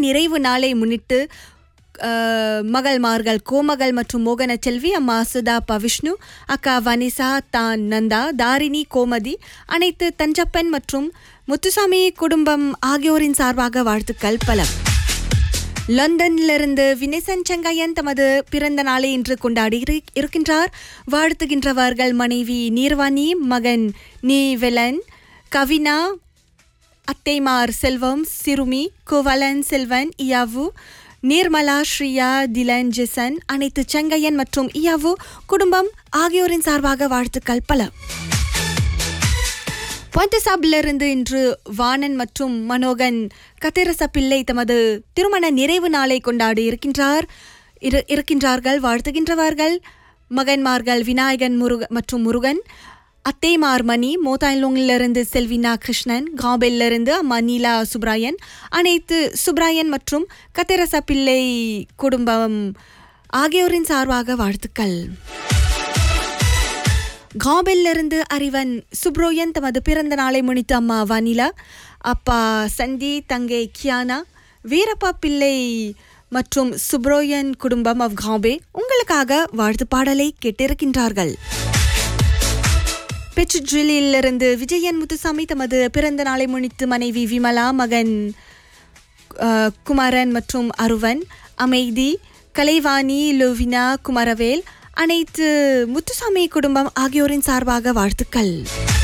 நிறைவு நாளை முன்னிட்டு அஹ், மகள்மார்கள் கோமகள் மற்றும் மோகன செல்வி அம்மா சுதா ப விஷ்ணு அக்கா வனிசா தான் நந்தா தாரிணி கோமதி அனைத்து தஞ்சப்பன் மற்றும் முத்துசாமி குடும்பம் ஆகியோரின் சார்பாக வாழ்த்துக்கள் பல லண்டனிலிருந்து வினசன் செங்கையன் தமது பிறந்த நாளை இன்று கொண்டாடி இரு- இருக்கின்றார் வாழ்த்துகின்றவர்கள் மனைவி நீர்வாணி மகன் நீவெலன் கவினா அத்தைமார் செல்வம் சிறுமி கோவலன் செல்வன் இயாவு நீர்மலா ஸ்ரீயா திலன் ஜெசன் அனைத்து செங்கையன் மற்றும் இயாவு குடும்பம் ஆகியோரின் சார்பாக வாழ்த்துக்கள் பல இருந்து இன்று வாணன் மற்றும் மனோகன் கத்திரச பிள்ளை தமது திருமண நிறைவு நாளை கொண்டாடி இருக்கின்றார் இரு- இருக்கின்றார்கள் வாழ்த்துகின்றவர்கள் மகன்மார்கள் விநாயகன் முருக மற்றும் முருகன் அத்தைமார் மணி மோதாயிலோங்கிலிருந்து செல்வினா கிருஷ்ணன் காபெல்லிருந்து அம்மா நீலா சுப்ராயன் அனைத்து சுப்ராயன் மற்றும் கத்திரச பிள்ளை குடும்பம் ஆகியோரின் சார்பாக வாழ்த்துக்கள் காபெல்லிருந்து அறிவன் சுப்ரோயன் தமது பிறந்த நாளை முன்னிட்டு அம்மா வானிலா அப்பா சந்தி தங்கை கியானா வீரப்பா பிள்ளை மற்றும் சுப்ரோயன் குடும்பம் ஆஃப் காபே உங்களுக்காக வாழ்த்து பாடலை கேட்டிருக்கின்றார்கள் பெச்சுட்ரிலிருந்து விஜயன் முத்துசாமி தமது பிறந்த நாளை முன்னிட்டு மனைவி விமலா மகன் அஹ், குமாரன் மற்றும் அருவன் அமைதி கலைவாணி லோவினா குமரவேல் அனைத்து முத்துசாமி குடும்பம் ஆகியோரின் சார்பாக வாழ்த்துக்கள்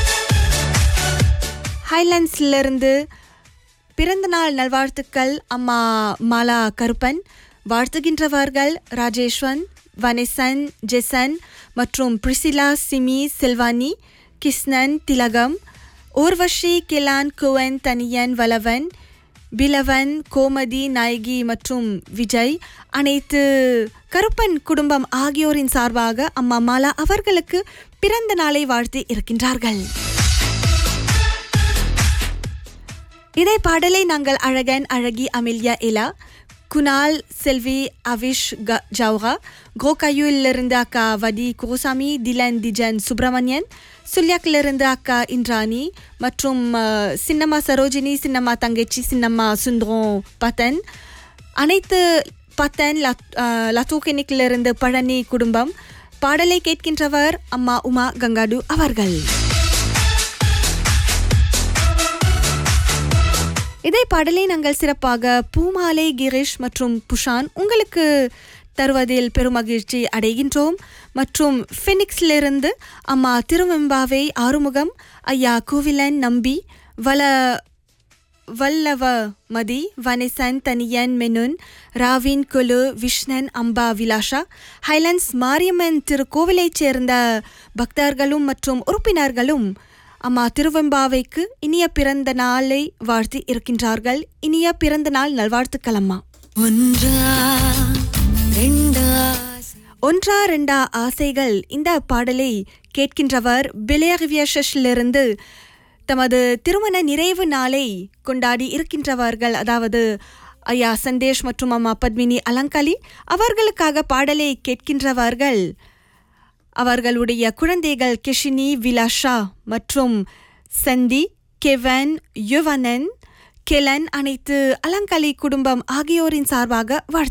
ஹைலாண்ட்ஸிலிருந்து பிறந்த நாள் நல்வாழ்த்துக்கள் அம்மா மாலா கருப்பன் வாழ்த்துகின்றவர்கள் ராஜேஷ்வன் வனேசன் ஜெசன் மற்றும் பிரிசிலா சிமி செல்வானி கிருஷ்ணன் திலகம் ஊர்வஷி கிலான் குவன் தனியன் வலவன் பிலவன் கோமதி நாயகி மற்றும் விஜய் அனைத்து கருப்பன் குடும்பம் ஆகியோரின் சார்பாக அம்மா மாலா அவர்களுக்கு பிறந்த நாளை வாழ்த்தி இருக்கின்றார்கள் இதே பாடலை நாங்கள் அழகன் அழகி அமில்யா இலா குணால் செல்வி அவிஷ் க ஜவுகா கோகையூலிருந்து அக்கா வடி கோசாமி திலன் திஜன் சுப்பிரமணியன் சுல்யாக்கிலிருந்து அக்கா இந்திராணி மற்றும் அஹ், சின்னம்மா சரோஜினி சின்னம்மா தங்கச்சி சின்னம்மா சுந்தரம் பத்தன் அனைத்து பத்தன் லத்- அஹ், லத்தூக்கினிக்கிலிருந்து பழனி குடும்பம் பாடலை கேட்கின்றவர் அம்மா உமா கங்காடு அவர்கள் இதே பாடலை நாங்கள் சிறப்பாக பூமாலை கிரீஷ் மற்றும் புஷான் உங்களுக்கு தருவதில் பெருமகிழ்ச்சி அடைகின்றோம் மற்றும் ஃபினிக்ஸிலிருந்து அம்மா திருவெம்பாவை ஆறுமுகம் ஐயா கோவிலன் நம்பி வல வல்லவ மதி வனிசன் தனியன் மெனுன் ராவின் குலு விஷ்ணன் அம்பா விலாஷா ஹைலண்ட்ஸ் மாரியம்மன் திருக்கோவிலைச் சேர்ந்த பக்தர்களும் மற்றும் உறுப்பினர்களும் அம்மா திருவெம்பாவைக்கு இனிய பிறந்த நாளை வாழ்த்தி இருக்கின்றார்கள் இனிய பிறந்த நாள் நல்வாழ்த்துக்கள் அம்மா ஒன்றா ரெண்டா ஒன்றா ரெண்டா ஆசைகள் இந்த பாடலை கேட்கின்றவர் பிலேயவியஷிலிருந்து தமது திருமண நிறைவு நாளை கொண்டாடி இருக்கின்றவர்கள் அதாவது ஐயா சந்தேஷ் மற்றும் அம்மா பத்மினி அலங்காலி அவர்களுக்காக பாடலை கேட்கின்றவர்கள் அவர்களுடைய குழந்தைகள் கிஷினி விலாஷா மற்றும் சந்தி கெவன் யுவனன் கெலன் அனைத்து அலங்காலி குடும்பம் ஆகியோரின் சார்பாக வாழ்த்து